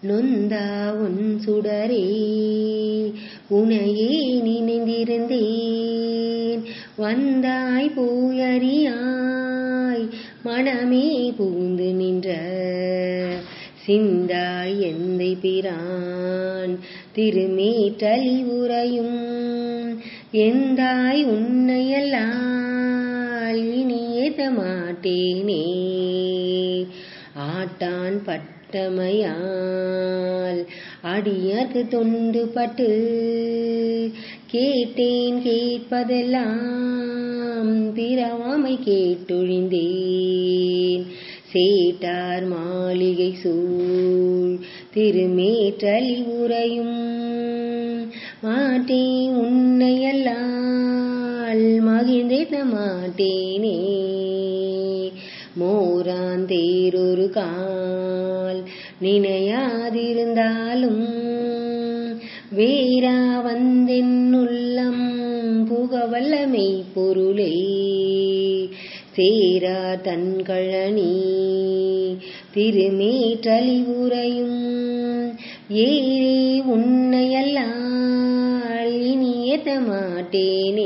நொந்தா உன் சுடரே உனையே நினைந்திருந்தேன் வந்தாய் போயறியாய் மனமே புகுந்து நின்ற சிந்தாய் எந்தை பிரான் திருமேற்றலி உரையும் எந்தாய் உன்னையல்லால் இனி ஏத மாட்டேனே ஆட்டான் பட்டமையால் அடியர்க்கு தொண்டு பட்டு கேட்டேன் கேட்பதெல்லாம் பிறவாமை கேட்டொழிந்தேன் சேட்டார் மாளிகை சூழ் திருமேற்றலி உரையும் மாட்டே உன்னையல்லால் மகிழ்ந்தேத்த மாட்டேனே மோரான் தேரொரு கால் நினையாதிருந்தாலும் வேறா வந்தென்னுள்ளம் புகவல்லமை பொருளே சேரா தன்கழனி திருமேற்றலி உரையும் ஏரே உன்னையல்லால் இனி ஏத்த மாட்டேனே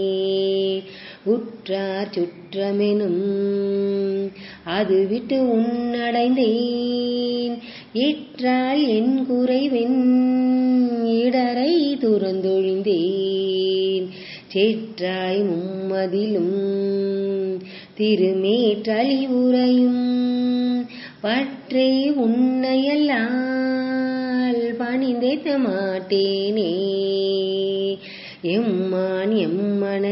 உற்றார் சுற்றமெனும் அது விட்டு உன்னடைந்தேன் இற்றால் என் குறைவென் இடரை துறந்தொழிந்தேன் சேற்றாய் மும்மதிலும் திருமேற்றலி உரையும் பற்றே உன்னையல்லால் பணிந்தேத்த மாட்டேனே எம்மான் எம்மன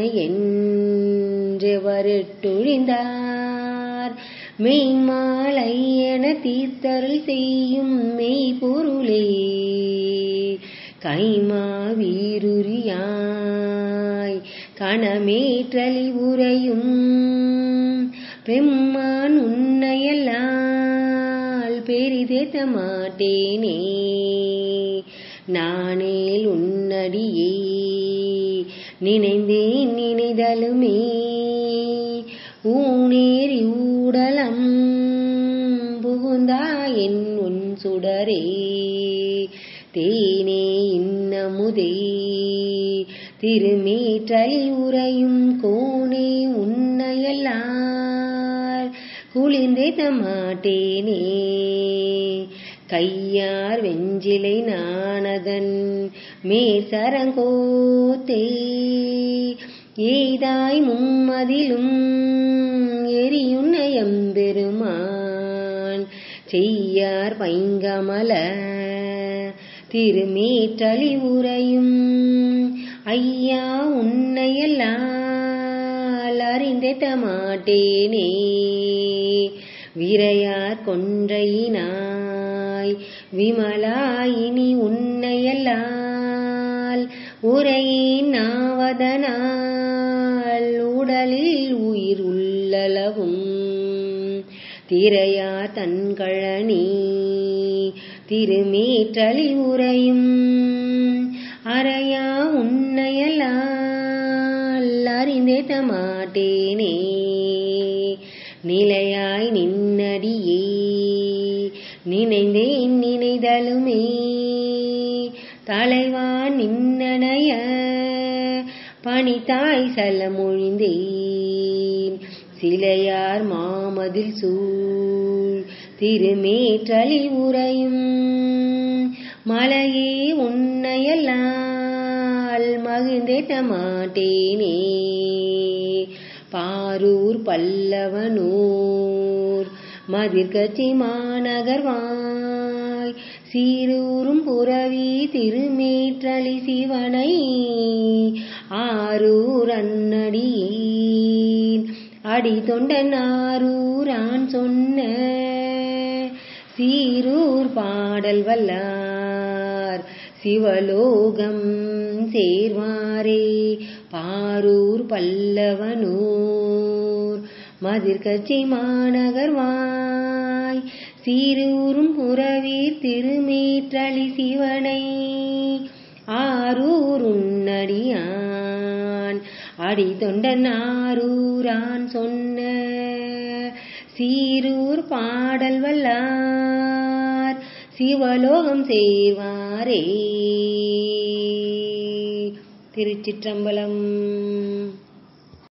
என்றெவரிட்டொழிந்தார் மெய்மாலை என தீர்த்தருள் செய்யும் மெய்ப்பொருளே கைமா வீருரியாய் கணமேற்றலி உரையும் பெம்மான் உன்னையல்லால் பெரிதேத்த மாட்டேனே நானேல் உன்னடியே நினைந்தேன் நினைதலுமே ஊனேறி ஊடலம் புகுந்தா என் உன் சுடரே தேனே இன்னமுதே திருமேற்றலி உரையும் கோனே உன்னையல்லார் குளிர்ந்தேத்த மாட்டேனே கையார் வெஞ்சிலை நானதன் மேசரங்கோத்தே ஏதாய் மும்மதிலும் எரியுன்னயம் பெருமான் செய்யார் பைங்கமல திருமேற்றலி உரையும் ஐயா உன்னையல்லால் அறிந்தேத்த மாட்டேனே விரையார் கொன்றையினாய் விமலாயினி உன்னையல்லால் உரையின் நாவதனால் உடலில் உயிர் உள்ளளவும் திரையா தன்கழனி திருமேற்றலி உரையும் அறையா உன்னையல்லால் அறிந்தேத்த மாட்டேனே நிலையாய் நின்னடியே நினைந்தேன் நினைதலுமே தலைவா நின்னனைய பணித்தாய் சலமொழிந்தேன் சிலையார் மாமதில் சூழ் திருமேற்றலி உரையும் மலையே உன்னையல்லால் மகிழ்ந்தேத்த மாட்டேனே பாரூர் பல்லவனூர் மதிர்கட்சி மாநகர்வாய் சீரூரும் புறவி திருமேற்றலி சிவனை ஆரூர் அன்னடியேன் அடி தொண்டன் ஆரூரான் சொன்ன சீரூர் பாடல் வல்லார் சிவலோகம் சேர்வாரே பாரூர் பல்லவனூர் மதிர்கட்சி மாநகர்வாய் சீரூரும் புறவீர் திருமேற்றளி சிவனை ஆரூர் உன்னடியான் அடி தொண்டன் ஆரூரான் சொன்ன சீரூர் பாடல் வல்லார் சிவலோகம் செய்வாரே திருச்சிற்றம்பலம்